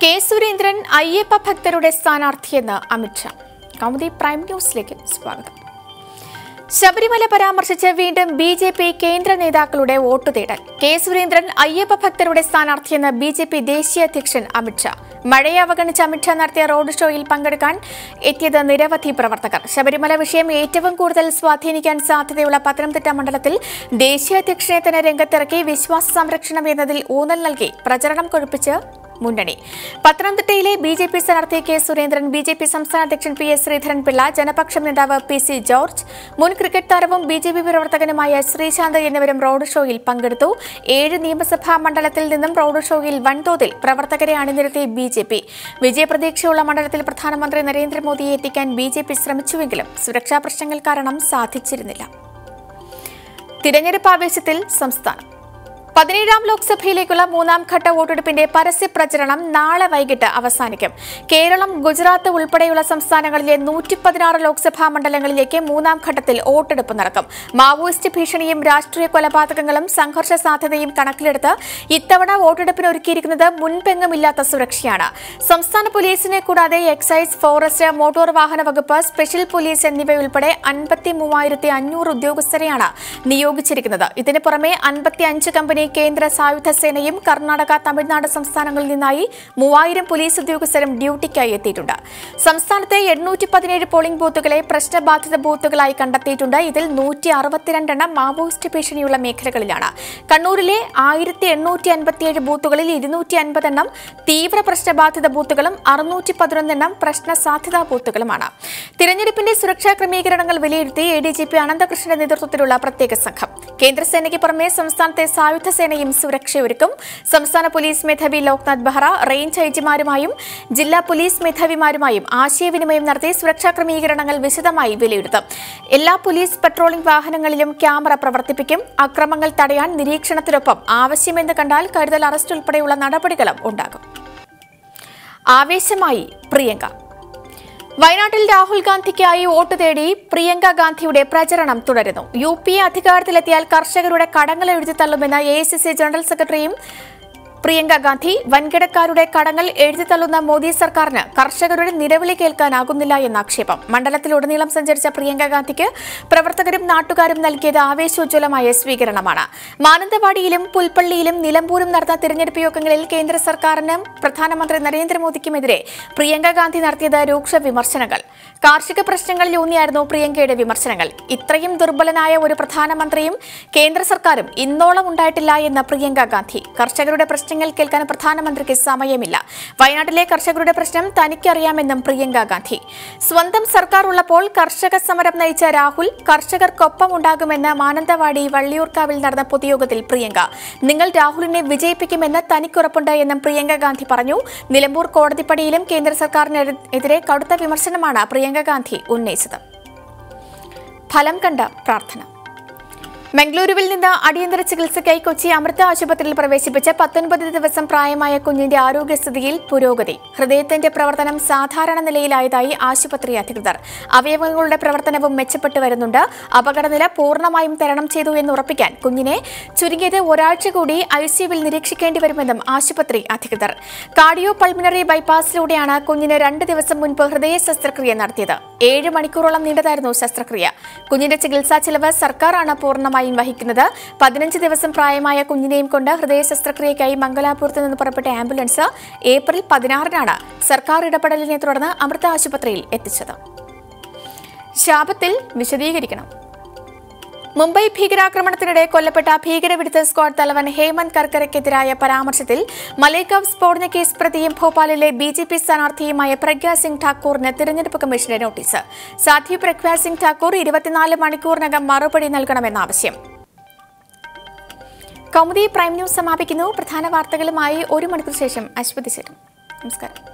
K Surendran Ayyappa ഭക്തരുടെ സ്ഥാനാർത്ഥിയെന്ന് Amit Shah Kaumudi prime ന്യൂസിലേക്ക് സ്വാഗതം ശബരിമല പരാമർശിച്ച് വീണ്ടും ബി ജെ പി കേന്ദ്ര നേതാക്കളുടെ വോട്ട് തേടൽ കെ സുരേന്ദ്രൻ അയ്യപ്പ ഭക്തരുടെ സ്ഥാനാർത്ഥിയെന്ന് ബി ജെ പി ദേശീയ അധ്യക്ഷൻ അമിത്ഷാ മഴയെ അവഗണിച്ച് അമിത്ഷാ നടത്തിയ റോഡ് ഷോയിൽ പങ്കെടുക്കാൻ എത്തിയത് നിരവധി പ്രവർത്തകർ ശബരിമല വിഷയം ഏറ്റവും കൂടുതൽ സ്വാധീനിക്കാൻ സാധ്യതയുള്ള പത്തനംതിട്ട മണ്ഡലത്തിൽ ദേശീയ അധ്യക്ഷനെ തന്നെ രംഗത്തിറക്കി വിശ്വാസ സംരക്ഷണം എന്നതിൽ ഊന്നൽ നൽകി പ്രചരണം കൊഴുപ്പിച്ച് മുന്നണി പത്തനംതിട്ടയിലെ ബി ജെ പി സ്ഥാനാർത്ഥി K Surendran B J P സംസ്ഥാന അധ്യക്ഷൻ പി എസ് ശ്രീധരൻപിള്ള ജനപക്ഷം നേതാവ് പി സി ജോർജ് മുൻ ക്രിക്കറ്റ് താരവും ബി ജെ പി പ്രവർത്തകനുമായ ശ്രീശാന്ത് എന്നിവരും റോഡ് ഷോയിൽ പങ്കെടുത്തു ഏഴ് നിയമസഭാ മണ്ഡലത്തിൽ നിന്നും റോഡ് ഷോയിൽ വൻതോതിൽ പ്രവർത്തകരെ അണിനിരത്തി ബി ജെ പി വിജയപ്രതീക്ഷയുള്ള മണ്ഡലത്തിൽ പ്രധാനമന്ത്രി നരേന്ദ്രമോദിയെ എത്തിക്കാൻ ബി ജെ പി ശ്രമിച്ചുവെങ്കിലും സുരക്ഷാ പ്രശ്നങ്ങൾ കാരണം സാധിച്ചിരുന്നില്ല തിരഞ്ഞെടുപ്പ് ആവേശത്തിൽ സംസ്ഥാനം പതിനേഴാം ലോക്സഭയിലേക്കുള്ള മൂന്നാം ഘട്ട വോട്ടെടുപ്പിന്റെ പരസ്യ പ്രചരണം നാളെ വൈകിട്ട് അവസാനിക്കും കേരളം ഗുജറാത്ത് ഉൾപ്പെടെയുള്ള സംസ്ഥാനങ്ങളിലെ നൂറ്റി പതിനാറ് ലോക്സഭാ മണ്ഡലങ്ങളിലേക്ക് മൂന്നാം ഘട്ടത്തിൽ വോട്ടെടുപ്പ് നടക്കും മാവോയിസ്റ്റ് ഭീഷണിയും രാഷ്ട്രീയ കൊലപാതകങ്ങളും സംഘർഷ സാധ്യതയും കണക്കിലെടുത്ത് ഇത്തവണ വോട്ടെടുപ്പിന് ഒരുക്കിയിരിക്കുന്നത് മുൻപെങ്ങുമില്ലാത്ത സുരക്ഷയാണ് സംസ്ഥാന പോലീസിനെ കൂടാതെ എക്സൈസ് ഫോറസ്റ്റ് മോട്ടോർ വാഹന വകുപ്പ് സ്പെഷ്യൽ പോലീസ് എന്നിവയുൾപ്പെടെ അൻപത്തി മൂവായിരത്തി അഞ്ഞൂറ് ഉദ്യോഗസ്ഥരെയാണ് നിയോഗിച്ചിരിക്കുന്നത് ഇതിന് പുറമെ അൻപത്തി അഞ്ച് കമ്പനി കേന്ദ്ര സായുധ സേനയും കർണാടക തമിഴ്നാട് സംസ്ഥാനങ്ങളിൽ നിന്നായി മൂവായിരം പോലീസ് ഉദ്യോഗസ്ഥരും ഡ്യൂട്ടിക്കായി എത്തിയിട്ടുണ്ട് സംസ്ഥാനത്തെ എണ്ണൂറ്റി പതിനേഴ് പോളിംഗ് ബൂത്തുകളെ പ്രശ്നബാധിത ബൂത്തുകളായി കണ്ടെത്തിയിട്ടുണ്ട് ഇതിൽ നൂറ്റി അറുപത്തിരണ്ടെണ്ണം മാവോയിസ്റ്റ് ഭീഷണിയുള്ള മേഖലകളിലാണ് കണ്ണൂരിലെ ആയിരത്തി എണ്ണൂറ്റി അൻപത്തിയേഴ് ബൂത്തുകളിൽ ഇരുന്നൂറ്റി അൻപതെണ്ണം തീവ്ര പ്രശ്നബാധിത ബൂത്തുകളും അറുന്നൂറ്റി പതിനൊന്നെണ്ണം പ്രശ്ന സാധ്യതാ ബൂത്തുകളുമാണ് തിരഞ്ഞെടുപ്പിന്റെ സുരക്ഷാ ക്രമീകരണങ്ങൾ വിലയിരുത്തി എ ഡി ജി പി അനന്തകൃഷ്ണന്റെ നേതൃത്വത്തിലുള്ള പ്രത്യേക സംഘം കേന്ദ്രസേനയ്ക്ക് പുറമെ സംസ്ഥാനത്തെ സായുധ സേനയും സുരക്ഷയൊരുക്കും സംസ്ഥാന പോലീസ് മേധാവി ലോക്നാഥ് ബെഹ്റ റേഞ്ച് ഐജിമാരുമായും ജില്ലാ പോലീസ് മേധാവിമാരുമായും ആശയവിനിമയം നടത്തി സുരക്ഷാ ക്രമീകരണങ്ങൾ വിശദമായി വിലയിരുത്തും എല്ലാ പോലീസ് പട്രോളിംഗ് വാഹനങ്ങളിലും ക്യാമറ പ്രവർത്തിപ്പിക്കും അക്രമങ്ങൾ തടയാൻ നിരീക്ഷണത്തിനൊപ്പം ആവശ്യമെന്ന് കണ്ടാൽ കരുതൽ അറസ്റ്റ് ഉൾപ്പെടെയുള്ള നടപടികളും ഉണ്ടാകും ആവേശമായി പ്രിയങ്ക വയനാട്ടിൽ രാഹുൽ ഗാന്ധിക്കായി വോട്ട് തേടി പ്രിയങ്ക ഗാന്ധിയുടെ പ്രചരണം തുടരുന്നു യു പി എ അധികാരത്തിലെത്തിയാൽ കർഷകരുടെ കടങ്ങൾ എഴുതി തള്ളുമെന്ന് എ ജനറൽ സെക്രട്ടറിയും പ്രിയങ്ക ഗാന്ധി വൻകിടക്കാരുടെ കടങ്ങൾ എഴുതിത്തള്ളുന്ന മോദി സർക്കാരിന് കർഷകരുടെ നിലവിളി കേൾക്കാനാകുന്നില്ല എന്ന ആക്ഷേപം മണ്ഡലത്തിലുടനീളം സഞ്ചരിച്ച പ്രിയങ്ക ഗാന്ധിക്ക് പ്രവർത്തകരും നാട്ടുകാരും നൽകിയത് ആവേശോജ്വലമായ സ്വീകരണമാണ് മാനന്തവാടിയിലും പുൽപ്പള്ളിയിലും നിലമ്പൂരും നടന്ന തിരഞ്ഞെടുപ്പ് യോഗങ്ങളിൽ കേന്ദ്ര സർക്കാരിനും പ്രധാനമന്ത്രി നരേന്ദ്രമോദിക്കുമെതിരെ പ്രിയങ്ക ഗാന്ധി നടത്തിയത് രൂക്ഷ വിമർശനങ്ങൾ കാർഷിക പ്രശ്നങ്ങളിൽ ഊന്നിയായിരുന്നു പ്രിയങ്കയുടെ വിമർശനങ്ങൾ ഇത്രയും ദുർബലനായ ഒരു പ്രധാനമന്ത്രിയും കേന്ദ്ര സർക്കാരും ഇന്നോളം ഉണ്ടായിട്ടില്ല എന്ന പ്രിയങ്ക ഗാന്ധി കർഷകരുടെ പ്രശ്നങ്ങൾ കേൾക്കാൻ പ്രധാനമന്ത്രിക്ക് സമയമില്ല വയനാട്ടിലെ കർഷകരുടെ പ്രശ്നം തനിക്കറിയാമെന്നും പ്രിയങ്ക ഗാന്ധി സ്വന്തം സർക്കാർ ഉള്ളപ്പോൾ കർഷക സമരം നയിച്ച രാഹുൽ കർഷകർക്കൊപ്പം ഉണ്ടാകുമെന്ന് മാനന്തവാടി വള്ളിയൂർക്കാവിൽ നടന്ന പൊതുയോഗത്തിൽ പ്രിയങ്ക നിങ്ങൾ രാഹുലിനെ വിജയിപ്പിക്കുമെന്ന് തനിക്കുറപ്പുണ്ട് എന്നും പ്രിയങ്ക ഗാന്ധി പറഞ്ഞു നിലമ്പൂർ കോടതിപ്പടിയിലും കേന്ദ്ര സർക്കാരിനെതിരെ കടുത്ത വിമർശനമാണ് പ്രിയങ്ക ഗാന്ധി ഉന്നയിച്ചത് ഫലം കണ്ട പ്രാർത്ഥന മംഗളൂരുവിൽ നിന്ന് അടിയന്തര ചികിത്സയ്ക്കായി കൊച്ചി അമൃത ആശുപത്രിയിൽ പ്രവേശിപ്പിച്ച പത്തൊൻപത് ദിവസം പ്രായമായ കുഞ്ഞിന്റെ ആരോഗ്യസ്ഥിതിയിൽ പുരോഗതി ഹൃദയത്തിന്റെ പ്രവർത്തനം സാധാരണ നിലയിലായതായി ആശുപത്രി അധികൃതർ അവയവങ്ങളുടെ പ്രവർത്തനവും മെച്ചപ്പെട്ടു വരുന്നുണ്ട് അപകടനില പൂർണ്ണമായും തരണം ചെയ്തു എന്ന് ഉറപ്പിക്കാൻ കുഞ്ഞിനെ ചുരുങ്ങിയത് ഒരാഴ്ച കൂടി ഐസിയുവിൽ നിരീക്ഷിക്കേണ്ടി വരുമെന്നും ആശുപത്രി അധികൃതർ കാർഡിയോ പൾമിനറി ബൈപ്പാസിലൂടെയാണ് കുഞ്ഞിന് രണ്ട് ദിവസം മുൻപ് ഹൃദയ ശസ്ത്രക്രിയ നടത്തിയത് ഏഴ് മണിക്കൂറോളം നീണ്ടതായിരുന്നു ശസ്ത്രക്രിയ കുഞ്ഞിന്റെ ചികിത്സാ ചെലവ് സർക്കാരാണ് പൂർണ്ണമായും വഹിക്കുന്നത് പതിനഞ്ച് ദിവസം പ്രായമായ കുഞ്ഞിനെയും കൊണ്ട് ഹൃദയ ശസ്ത്രക്രിയയ്ക്കായി മംഗലാപുരത്ത് നിന്ന് പുറപ്പെട്ട ആംബുലൻസ് ഏപ്രിൽ പതിനാറിനാണ് സർക്കാർ ഇടപെടലിനെ തുടർന്ന് അമൃത ആശുപത്രിയിൽ എത്തിച്ചത് ശാപത്തിൽ വിശദീകരിക്കണം മുംബൈ ഭീകരാക്രമണത്തിനിടെ കൊല്ലപ്പെട്ട ഭീകരവിരുദ്ധ സ്ക്വാഡ് തലവൻ ഹേമന്ത് കർക്കരയ്ക്കെതിരായ പരാമർശത്തിൽ മലേഗാവ് സ്ഫോടന കേസ് പ്രതിയും ഭോപ്പാലിലെ ബി ജെ പി സ്ഥാനാർത്ഥിയുമായ പ്രഗ്യാ സിംഗ് ഠാക്കൂറിന് തിരഞ്ഞെടുപ്പ് കമ്മീഷന്റെ നോട്ടീസ് സാധ്വി പ്രഗ്യാ സിംഗ് ഠാക്കൂർ ഇരുപത്തിനാല് മണിക്കൂറിനകം മറുപടി നൽകണമെന്ന ആവശ്യം കൗമുദി പ്രൈം ന്യൂസ് സമാപിക്കുന്നു പ്രധാന വാർത്തകളുമായി ഒരു മണിക്കൂർ ശേഷം അശ്വതി ചേരും നമസ്കാരം